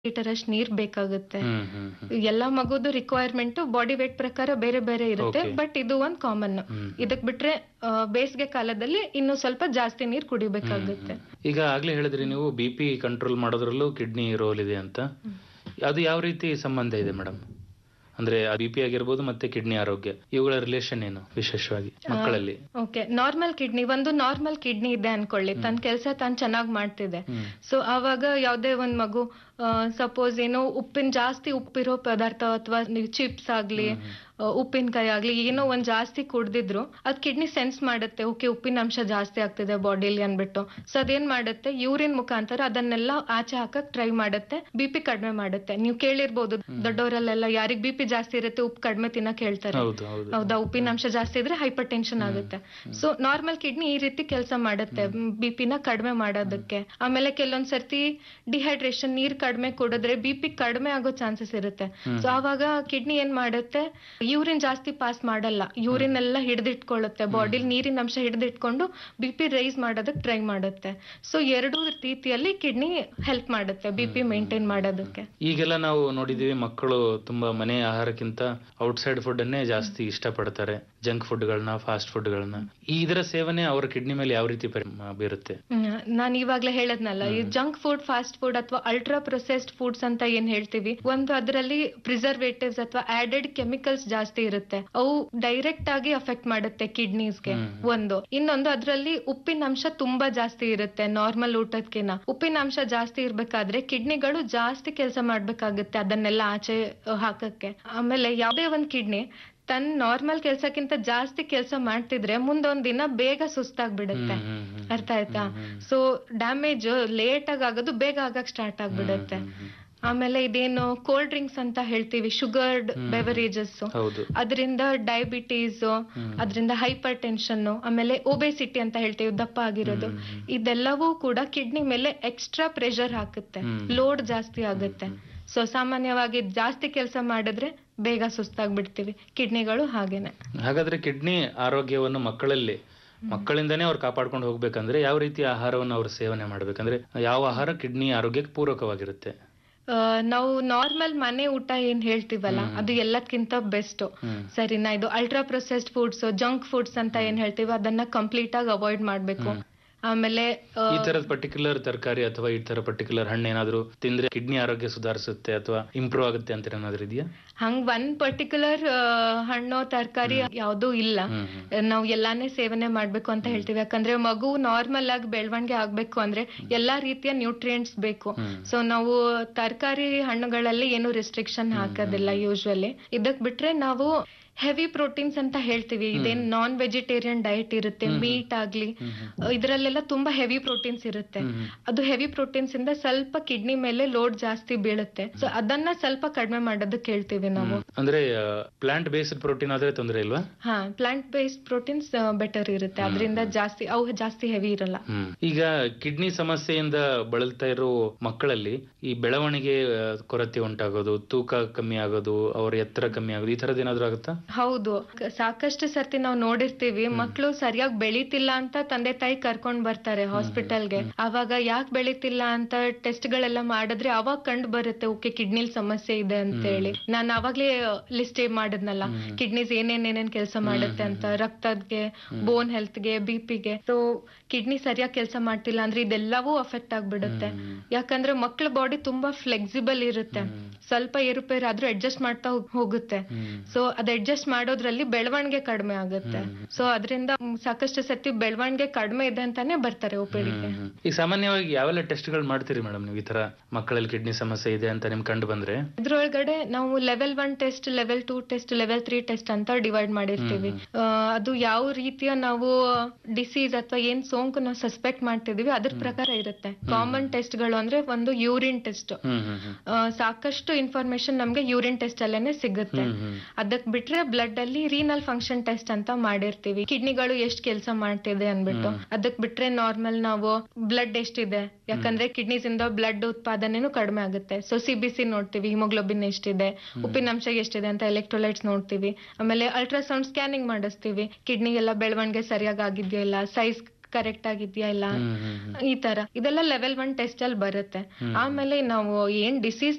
Litre ಅಷ್ಟು ನೀರ್ ಬೇಕಾಗುತ್ತೆ ಹ್ಮ್ ಹ್ಮ್ ಹ್ಮ್ ಎಲ್ಲಾ ಮಗುದು ರಿಕ್ವೈರ್ಮೆಂಟ್ ಬಾಡಿ ವೇಟ್ ಪ್ರಕಾರ ಬೇರೆ ಬೇರೆ ಇರುತ್ತೆ Okay. ಬಟ್ ಇದು ಒಂದ್ ಕಾಮನ್ ಹ್ಮ್. ಇದಕ್ ಬಿಟ್ರೆ ಆ, ಬೇಸಿಗೆ ಕಾಲದಲ್ಲಿ ಇನ್ನು ಸ್ವಲ್ಪ ಜಾಸ್ತಿ ನೀರ್ ಕುಡಿಬೇಕಾಗುತ್ತೆ ಈಗ ಆಗ್ಲೇ ಹೇಳಿದ್ರಿ ನೀವು ಬಿ ಪಿ ಕಂಟ್ರೋಲ್ ಮಾಡೋದ್ರಲ್ಲೂ ಕಿಡ್ನಿ ರೋಲ್ ಇದೆ ಅಂತ ಅದು ಯಾವ ರೀತಿ ಸಂಬಂಧ ಇದೆ ಮೇಡಮ್ ಅಂದ್ರೆ ಬಿ ಪಿ ಆಗಿರ್ಬೋದು ಮತ್ತೆ ಕಿಡ್ನಿ ಆರೋಗ್ಯ ಇವುಗಳ ರಿಲೇಶನ್ ಏನು ವಿಶೇಷವಾಗಿ ಮಕ್ಕಳಲ್ಲಿ ಓಕೆ ನಾರ್ಮಲ್ ಕಿಡ್ನಿ ಒಂದು ನಾರ್ಮಲ್ ಕಿಡ್ನಿ ಇದೆ ಅನ್ಕೊಳ್ಳಿ ತನ್ನ ಕೆಲಸ ತಾನು ಚೆನ್ನಾಗಿ ಮಾಡ್ತಿದೆ ಹ್ಮ್. ಸೊ ಆವಾಗ ಯಾವ್ದೇ ಒಂದ್ ಮಗು ಸಪೋಸ್ ಏನೋ ಉಪ್ಪಿನ ಜಾಸ್ತಿ ಉಪ್ಪಿರೋ ಪದಾರ್ಥ ಅಥವಾ ಚಿಪ್ಸ್ ಆಗ್ಲಿ ಆ, ಉಪ್ಪಿನಕಾಯಿ ಆಗ್ಲಿ ಏನೋ ಒಂದ್ ಜಾಸ್ತಿ ಕುಡ್ದಿದ್ರು ಅದ್ ಕಿಡ್ನಿ ಸೆನ್ಸ್ ಮಾಡುತ್ತೆ ಓಕೆ ಉಪ್ಪಿನ ಅಂಶ ಜಾಸ್ತಿ ಆಗ್ತಿದೆ ಬಾಡಿಲಿ ಅನ್ಬಿಟ್ಟು ಸೊ ಅದೇನ್ ಮಾಡುತ್ತೆ ಯೂರಿನ್ ಮುಖಾಂತರ ಅದನ್ನೆಲ್ಲ ಆಚೆ ಹಾಕಕ್ ಟ್ರೈ ಮಾಡುತ್ತೆ ಬಿ ಪಿ ಕಡಿಮೆ ಮಾಡುತ್ತೆ ನೀವು ಕೇಳಿರ್ಬೋದು ದೊಡ್ಡವರಲ್ಲೆಲ್ಲ ಯಾರಿಗ್ ಬಿ ಪಿ ಜಾಸ್ತಿ ಇರುತ್ತೆ ಉಪ್ಪು ಕಡಿಮೆ ತಿನ್ನಕ್ ಹೇಳ್ತಾರೆ ಹೌದು ಹೌದು ಹೌದಾ ಉಪ್ಪಿನ ಅಂಶ ಜಾಸ್ತಿ ಇದ್ರೆ ಹೈಪರ್ ಟೆನ್ಷನ್ ಆಗುತ್ತೆ ಸೊ ನಾರ್ಮಲ್ ಕಿಡ್ನಿ ಈ ರೀತಿ ಕೆಲಸ ಮಾಡುತ್ತೆ ಬಿ ನ ಕಡಿಮೆ ಮಾಡೋದಕ್ಕೆ ಆಮೇಲೆ ಕೆಲವೊಂದ್ ಸರ್ತಿ ಡಿಹೈಡ್ರೇಷನ್ ನೀರ್ ಕಡಿಮೆ ಕುಡಿದ್ರೆ ಬಿ ಪಿ ಕಡಿಮೆ ಆಗೋ ಚಾನ್ಸಸ್ ಇರುತ್ತೆ ಸೊ ಆವಾಗ ಕಿಡ್ನಿ ಏನ್ ಮಾಡುತ್ತೆ ಯೂರಿನ್ ಜಾಸ್ತಿ ಪಾಸ್ ಮಾಡಲ್ಲ ಯೂರಿನ್ ಎಲ್ಲ ಹಿಡಿದಿಟ್ಕೊಳ್ಳುತ್ತೆ ಬಾಡಿಲಿ ನೀರಿನ ಅಂಶ ಹಿಡಿದಿಟ್ಕೊಂಡು ಬಿ ಪಿ ರೈಸ್ ಮಾಡೋದಕ್ಕೆ ಟ್ರೈ ಮಾಡುತ್ತೆ ಸೊ ಎರಡು ರೀತಿಯಲ್ಲಿ ಕಿಡ್ನಿ ಹೆಲ್ಪ್ ಮಾಡುತ್ತೆ ಬಿ ಪಿ ಮೇಂಟೈನ್ ಮಾಡೋದಕ್ಕೆ ಈಗೆಲ್ಲ ನಾವು ನೋಡಿದೀವಿ ಮಕ್ಕಳು ತುಂಬಾ ಮನೆ ಆಹಾರಕ್ಕಿಂತ ಔಟ್ಸೈಡ್ ಫುಡ್ ಅನ್ನೇ ಜಾಸ್ತಿ ಇಷ್ಟಪಡ್ತಾರೆ ಜಂಕ್ ಫುಡ್ಗಳನ್ನ ಫಾಸ್ಟ್ ಫುಡ್ಗಳನ್ನ ಈ ಇದರ ಸೇವನೆ ಅವರ ಕಿಡ್ನಿ ಮೇಲೆ ಯಾವ ರೀತಿ ಪರಿಣಾಮ ಬೀರುತ್ತೆ ನಾನು ಇವಾಗ್ಲೇ ಹೇಳದ್ನಲ್ಲ ಈ ಜಂಕ್ ಫುಡ್ ಫಾಸ್ಟ್ ಫುಡ್ ಅಥವಾ ಅಲ್ಟ್ರಾ ಪ್ರೊಸೆಸ್ಡ್ ಫುಡ್ಸ್ ಅಂತ ಏನ್ ಹೇಳ್ತೀವಿ ಒಂದು ಅದರಲ್ಲಿ ಪ್ರಿಸರ್ವೇಟಿವ್ಸ್ ಅಥವಾ ಆಡೆಡ್ ಕೆಮಿಕಲ್ಸ್ ಜಾಸ್ತಿ ಇರುತ್ತೆ ಅವು ಡೈರೆಕ್ಟ್ ಆಗಿ ಅಫೆಕ್ಟ್ ಮಾಡುತ್ತೆ ಕಿಡ್ನೀಸ್ಗೆ ಒಂದು ಇನ್ನೊಂದು ಅದರಲ್ಲಿ ಉಪ್ಪಿನ ಅಂಶ ತುಂಬಾ ಜಾಸ್ತಿ ಇರುತ್ತೆ ನಾರ್ಮಲ್ ಊಟದ್ಕಿನ ಉಪ್ಪಿನ ಅಂಶ ಜಾಸ್ತಿ ಇರ್ಬೇಕಾದ್ರೆ ಕಿಡ್ನಿಗಳು ಜಾಸ್ತಿ ಕೆಲಸ ಮಾಡ್ಬೇಕಾಗುತ್ತೆ ಅದನ್ನೆಲ್ಲ ಆಚೆ ಅಹ್, ಹಾಕಕ್ಕೆ ಆಮೇಲೆ ಯಾವ್ದೇ ಒಂದ್ ಕಿಡ್ನಿ ತನ್ನ ನಾರ್ಮಲ್ ಕೆಲ್ಸಕ್ಕಿಂತ ಜಾಸ್ತಿ ಕೆಲಸ ಮಾಡ್ತಿದ್ರೆ ಮುಂದೊಂದ್ ದಿನ ಬೇಗ ಸುಸ್ತಾಗ್ಬಿಡುತ್ತೆ ಹ್ಮ್, ಹ್ಮ್, ಹ್ಮ್. ಅರ್ಥ ಆಯ್ತಾ ಸೊ ಡ್ಯಾಮೇಜ್ ಲೇಟ್ ಆಗಿ ಆಗೋದು ಬೇಗ ಆಗಕ್ ಸ್ಟಾರ್ಟ್ ಆಗ್ಬಿಡುತ್ತೆ ಆಮೇಲೆ ಇದೇನು ಕೋಲ್ಡ್ ಡ್ರಿಂಕ್ಸ್ ಅಂತ ಹೇಳ್ತೀವಿ ಶುಗರ್ಡ್ ಬೆವರೇಜಸ್ ಹೌದು ಅದರಿಂದ ಡಯಾಬಿಟೀಸ್ ಅದರಿಂದ ಹೈಪರ್ ಟೆನ್ಷನ್ ಆಮೇಲೆ ಒಬೆಸಿಟಿ ಅಂತ ಹೇಳ್ತೀವಿ ದಪ್ಪ ಆಗಿರೋದು ಇದೆಲ್ಲವೂ ಕೂಡ ಕಿಡ್ನಿ ಮೇಲೆ ಎಕ್ಸ್ಟ್ರಾ ಪ್ರೆಷರ್ ಹಾಕುತ್ತೆ ಲೋಡ್ ಜಾಸ್ತಿ ಆಗುತ್ತೆ ಸೊ ಸಾಮಾನ್ಯವಾಗಿ ಜಾಸ್ತಿ ಕೆಲಸ ಮಾಡಿದ್ರೆ ಬೇಗ ಸುಸ್ತಾಗ್ಬಿಡ್ತೀವಿ ಕಿಡ್ನಿಗಳು ಹಾಗೇನೆ ಹಾಗಾದ್ರೆ ಕಿಡ್ನಿ ಆರೋಗ್ಯವನ್ನು ಮಕ್ಕಳಲ್ಲಿ ಮಕ್ಕಳಿಂದನೇ ಅವ್ರು ಕಾಪಾಡ್ಕೊಂಡು ಹೋಗ್ಬೇಕಂದ್ರೆ ಯಾವ ರೀತಿ ಆಹಾರವನ್ನು ಅವ್ರು ಸೇವನೆ ಮಾಡ್ಬೇಕಂದ್ರೆ ಯಾವ ಆಹಾರ ಕಿಡ್ನಿ ಆರೋಗ್ಯಕ್ಕೆ ಪೂರಕವಾಗಿರುತ್ತೆ ಆ, ನಾವು ನಾರ್ಮಲ್ ಮನೆ ಊಟ ಏನ್ ಹೇಳ್ತೀವಲ್ಲ ಅದು ಎಲ್ಲದಕ್ಕಿಂತ ಬೆಸ್ಟ್ ಹ್ಮ್. ಸರಿನಾ ಇದು ultra processed foods junk foods ಅಂತ ಏನ್ ಹೇಳ್ತೀವಿ ಅದನ್ನ ಕಂಪ್ಲೀಟ್ ಆಗಿ ಅವಾಯ್ಡ್ ಮಾಡ್ಬೇಕು ಆಮೇಲೆ ಆ, ಈ ತರದ ಪರ್ಟಿಕ್ಯುಲರ್ ತರಕಾರಿ ಅಥವಾ ಈ ತರ ಪರ್ಟಿಕ್ಯುಲರ್ ಹಣ್ಣು ಏನಾದ್ರು ತಿಂದ್ರೆ ಕಿಡ್ನಿ ಆರೋಗ್ಯ ಸುಧಾರಿಸುತ್ತೆ ಅಥವಾ ಇಂಪ್ರೂವ್ ಆಗುತ್ತೆ ಅಂತ ಏನಾದ್ರು ಇದೆಯಾ ಹಂಗ್ ಒಂದ್ ಪರ್ಟಿಕ್ಯುಲರ್ ಹಣ್ಣು ತರಕಾರಿ ಯಾವ್ದೂ ಇಲ್ಲ ಹ್ಮ್ ಹ್ಮ್. ನಾವು ಎಲ್ಲಾನೇ ಸೇವನೆ ಮಾಡ್ಬೇಕು ಅಂತ ಹೇಳ್ತೀವಿ ಯಾಕಂದ್ರೆ ಮಗು ನಾರ್ಮಲ್ ಆಗಿ ಬೆಳವಣಿಗೆ ಆಗ್ಬೇಕು ಅಂದ್ರೆ ಎಲ್ಲಾ ರೀತಿಯ ನ್ಯೂಟ್ರಿಯೆಂಟ್ಸ್ ಬೇಕು ಹ್ಮ್. ಸೊ ನಾವು ತರಕಾರಿ ಹಣ್ಣುಗಳಲ್ಲಿ ಏನು ರಿಸ್ಟ್ರಿಕ್ಷನ್ ಹಾಕೋದಿಲ್ಲ ಯೂಶ್ವಲಿ ಇದಕ್ ಬಿಟ್ರೆ ನಾವು ಹೆವಿ ಪ್ರೋಟೀನ್ಸ್ ಅಂತ ಹೇಳ್ತೀವಿ ಇದೇನ್ ನಾನ್ ವೆಜಿಟೇರಿಯನ್ ಡಯಟ್ ಇರುತ್ತೆ ಮೀಟ್ ಆಗ್ಲಿ ಇದ್ರಲ್ಲೆಲ್ಲ ತುಂಬಾ ಹೆವಿ ಪ್ರೋಟೀನ್ಸ್ ಇರುತ್ತೆ ಹ್ಮ್. ಅದು ಹೆವಿ ಪ್ರೋಟೀನ್ಸ್ ಇಂದ ಸ್ವಲ್ಪ ಕಿಡ್ನಿ ಮೇಲೆ ಲೋಡ್ ಜಾಸ್ತಿ ಬೀಳುತ್ತೆ ಸೊ ಅದನ್ನ ಸ್ವಲ್ಪ ಕಡಿಮೆ ಮಾಡೋದಕ್ಕೆ ಹೇಳ್ತೀವಿ ನಾವು ಅಂದ್ರೆ ಪ್ಲಾಂಟ್ ಬೇಸ್ಡ್ ಪ್ರೋಟೀನ್ ಆದ್ರೆ ತೊಂದರೆ ಇಲ್ವಾ ಹಾ ಪ್ಲಾಂಟ್ ಬೇಸ್ಡ್ ಪ್ರೋಟೀನ್ಸ್ ಬೆಟರ್ ಇರುತ್ತೆ ಅದರಿಂದ ಜಾಸ್ತಿ ಅವು ಜಾಸ್ತಿ ಹೆವಿ ಇರಲ್ಲ ಹ್ಮ್. ಈಗ ಕಿಡ್ನಿ ಸಮಸ್ಯೆಯಿಂದ ಬಳಲ್ತಾ ಇರೋ ಮಕ್ಕಳಲ್ಲಿ ಈ ಬೆಳವಣಿಗೆ ಆ, ಕೊರತೆ ಉಂಟಾಗೋದು ತೂಕ ಕಮ್ಮಿ ಆಗೋದು ಅವ್ರ ಎತ್ತರ ಕಮ್ಮಿ ಆಗೋದು ಈ ತರದ್ ಏನಾದ್ರು ಆಗುತ್ತಾ ಹೌದು ಕ- ಸಾಕಷ್ಟು ಸರ್ತಿ ನಾವು ನೋಡಿರ್ತೀವಿ ಮಕ್ಕಳು ಸರಿಯಾಗಿ ಬೆಳೀತಿಲ್ಲ ಅಂತ ತಂದೆ ತಾಯಿ ಕರ್ಕೊಂಡ್ ಬರ್ತಾರೆ ಹಾಸ್ಪಿಟಲ್ಗೆ ಅವಾಗ ಯಾಕೆ ಬೆಳೀತಿಲ್ಲ ಅಂತ ಟೆಸ್ಟ್ ಗಳೆಲ್ಲ ಮಾಡಿದ್ರೆ ಅವಾಗ ಕಂಡು ಬರುತ್ತೆ ಓಕೆ ಕಿಡ್ನಿಲ್ ಸಮಸ್ಯೆ ಇದೆ ಅಂತ ಹೇಳಿ ನಾನು ಅವಾಗ್ಲೇ ಲಿಸ್ಟ್ ಮಾಡಿದ್ನಲ್ಲ ಕಿಡ್ನೀಸ್ ಏನೇನ್ ಏನೇನ್ ಕೆಲಸ ಮಾಡುತ್ತೆ ಅಂತ ರಕ್ತದ್ಗೆ ಬೋನ್ ಹೆಲ್ತ್ಗೆ ಬಿ ಪಿಗೆ ಸೊ ಕಿಡ್ನಿ ಸರಿಯಾಗಿ ಕೆಲಸ ಮಾಡ್ತಿಲ್ಲ ಅಂದ್ರೆ ಇದೆಲ್ಲವೂ ಅಫೆಕ್ಟ್ ಆಗ್ಬಿಡುತ್ತೆ ಯಾಕಂದ್ರೆ ಮಕ್ಳ ಬಾಡಿ ತುಂಬಾ ಫ್ಲೆಕ್ಸಿಬಲ್ ಇರುತ್ತೆ ಸ್ವಲ್ಪ ಏರುಪೇರು ಆದ್ರೂ ಅಡ್ಜಸ್ಟ್ ಮಾಡ್ತಾ ಹೋಗ್- ಹೋಗುತ್ತೆ ಸೊ ಅದ್ ಅಡ್ಜಸ್ಟ್ ಮಾಡೋದ್ರಲ್ಲಿ ಬೆಳವಣಿಗೆ ಕಡಿಮೆ ಆಗುತ್ತೆ ಸೊ ಅದರಿಂದ ಸಾಕಷ್ಟು ಸತಿ ಬೆಳವಣಿಗೆ ಕಡಿಮೆ ಇದೆ ಅಂತಾನೆ ಬರ್ತಾರೆ ಒಪಿಡಿಗೆ ಹ್ಮ್. ಈಗ ಸಾಮಾನ್ಯವಾಗಿ ಯಾವೆಲ್ಲ ಟೆಸ್ಟ್ಗಳು ಮಾಡ್ತೀರಿ ಮೇಡಮ್ ನೀವು ಈ ತರ ಮಕ್ಕಳಲ್ಲಿ ಕಿಡ್ನಿ ಸಮಸ್ಯೆ ಇದೆ ಅಂತ ನಿಮ್ ಕಂಡು ಬಂದ್ರೆ ಇದ್ರೊಳಗಡೆ ನಾವು level one test level two test level three test ಅಂತ ಡಿವೈಡ್ ಮಾಡಿರ್ತೀವಿ ಆ, ಅದು ಯಾವ ರೀತಿಯ ನಾವು ಡಿಸೀಸ್ ಅಥವಾ ಏನ್ ಸೋಂಕು ನಾವು ಸಸ್ಪೆಕ್ಟ್ ಮಾಡ್ತಿದೀವಿ ಅದ್ರ ಪ್ರಕಾರ ಇರುತ್ತೆ ಕಾಮನ್ ಟೆಸ್ಟ್ ಗಳು ಅಂದ್ರೆ ಒಂದು ಯೂರಿನ್ ಟೆಸ್ಟ್ ಹ್ಮ್ ಹ್ಮ್ ಹ್ಮ್ ಸಾಕಷ್ಟು ಇನ್ಫಾರ್ಮೇಶನ್ ನಮ್ಗೆ ಯೂರಿನ್ ಟೆಸ್ಟ್ ಅಲ್ಲೇನೆ ಸಿಗುತ್ತೆ ಹ್ಮ್ ಹ್ಮ್ ಅದಕ್ ಬಿಟ್ರೆ ಬ್ಲಡ್ ಅಲ್ಲಿ ರೀನಲ್ ಫಂಕ್ಷನ್ ಟೆಸ್ಟ್ ಅಂತ ಮಾಡಿರ್ತೀವಿ ಕಿಡ್ನಿಗಳು ಎಷ್ಟ್ ಕೆಲಸ ಮಾಡ್ತಿದೆ ಅನ್ಬಿಟ್ಟು ಅದಕ್ ಬಿಟ್ರೆ ನಾರ್ಮಲ್ ನಾವು ಬ್ಲಡ್ ಎಷ್ಟಿದೆ ಯಾಕಂದ್ರೆ ಕಿಡ್ನೀಸ್ ಇಂದ ಬ್ಲಡ್ ಉತ್ಪಾದನೆನೂ ಕಡಿಮೆ ಆಗುತ್ತೆ ಸೊ ಸಿ ಬಿ ಸಿ ನೋಡ್ತೀವಿ ಹಿಮೋಗ್ಲೋಬಿನ್ ಎಷ್ಟಿದೆ ಉಪ್ಪಿನಂಶ ಎಷ್ಟಿದೆ ಅಂತ ಎಲೆಕ್ಟ್ರೋಲೈಟ್ಸ್ ನೋಡ್ತೀವಿ ಆಮೇಲೆ ಅಲ್ಟ್ರಾಸೌಂಡ್ ಸ್ಕ್ಯಾನಿಂಗ್ ಮಾಡಿಸ್ತೀವಿ ಕಿಡ್ನಿ ಎಲ್ಲ ಬೆಳವಣಿಗೆ ಸರಿಯಾಗಿ ಆಗಿದ್ಯಾ ಇಲ್ಲ ಸೈಜ್ ಕರೆಕ್ಟ್ ಆಗಿದ್ಯಾ ಇಲ್ಲ ಹ್ಮ್ ಹ್ಮ್ ಹ್ಮ್ ಈ ತರ ಇದೆಲ್ಲ ಲೆವೆಲ್ ಒನ್ ಟೆಸ್ಟ್ ಅಲ್ಲಿ ಬರುತ್ತೆ ಆಮೇಲೆ ನಾವು ಏನ್ ಡಿಸೀಸ್